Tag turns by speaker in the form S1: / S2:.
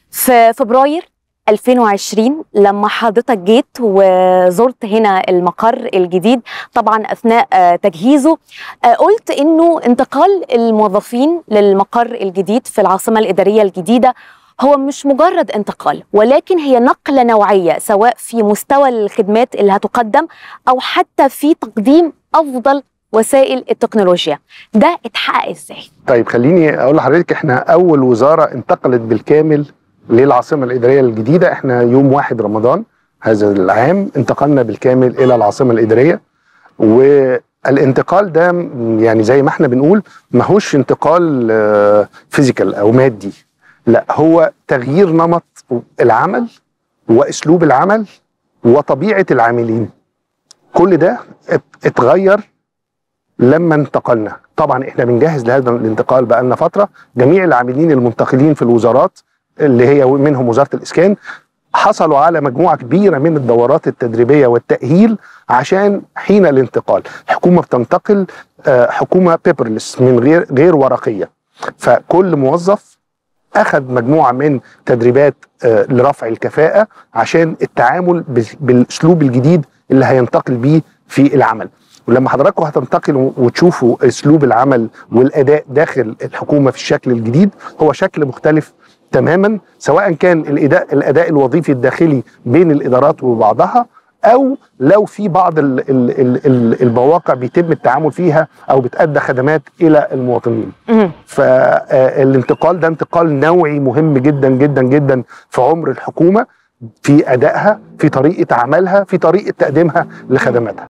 S1: في فبراير 2020 لما حضرتك جيت وزرت هنا المقر الجديد طبعا اثناء آه، تجهيزه آه، قلت انه انتقال الموظفين للمقر الجديد في العاصمه الاداريه الجديده هو مش مجرد انتقال ولكن هي نقله نوعيه سواء في مستوى الخدمات اللي هتقدم او حتى في تقديم افضل وسائل التكنولوجيا ده اتحقق ازاي
S2: طيب خليني اقول لحضرتك احنا اول وزاره انتقلت بالكامل للعاصمه الاداريه الجديده احنا يوم 1 رمضان هذا العام انتقلنا بالكامل الى العاصمه الاداريه والانتقال ده م- يعني زي ما احنا بنقول ماهوش انتقال آه، فيزيكال او مادي لا هو تغيير نمط العمل واسلوب العمل وطبيعه العاملين كل ده ات- اتغير لما انتقلنا طبعا احنا بنجهز لهذا الانتقال بقالنا فتره جميع العاملين المنتقلين في الوزارات اللي هي منهم وزاره الاسكان حصلوا على مجموعه كبيره من الدورات التدريبيه والتاهيل عشان حين الانتقال الحكومه بتنتقل آه، حكومه بيبرلس من غير غير ورقيه فكل موظف اخذ مجموعه من تدريبات آه، لرفع الكفاءه عشان التعامل بال- بالاسلوب الجديد اللي هينتقل بيه في العمل ولما حضراتكم هتنتقلوا وتشوفوا اسلوب العمل والاداء داخل الحكومه في الشكل الجديد هو شكل مختلف تماما سواء كان الاداء الاداء الوظيفي الداخلي بين الادارات وبعضها او لو في بعض ال ال ال ال المواقع بيتم التعامل فيها او بتأدى خدمات الى المواطنين
S1: مهم.
S2: فالانتقال ده انتقال نوعي مهم جدا جدا جدا في عمر الحكومه في ادائها في طريقه عملها في طريقه تقديمها لخدماتها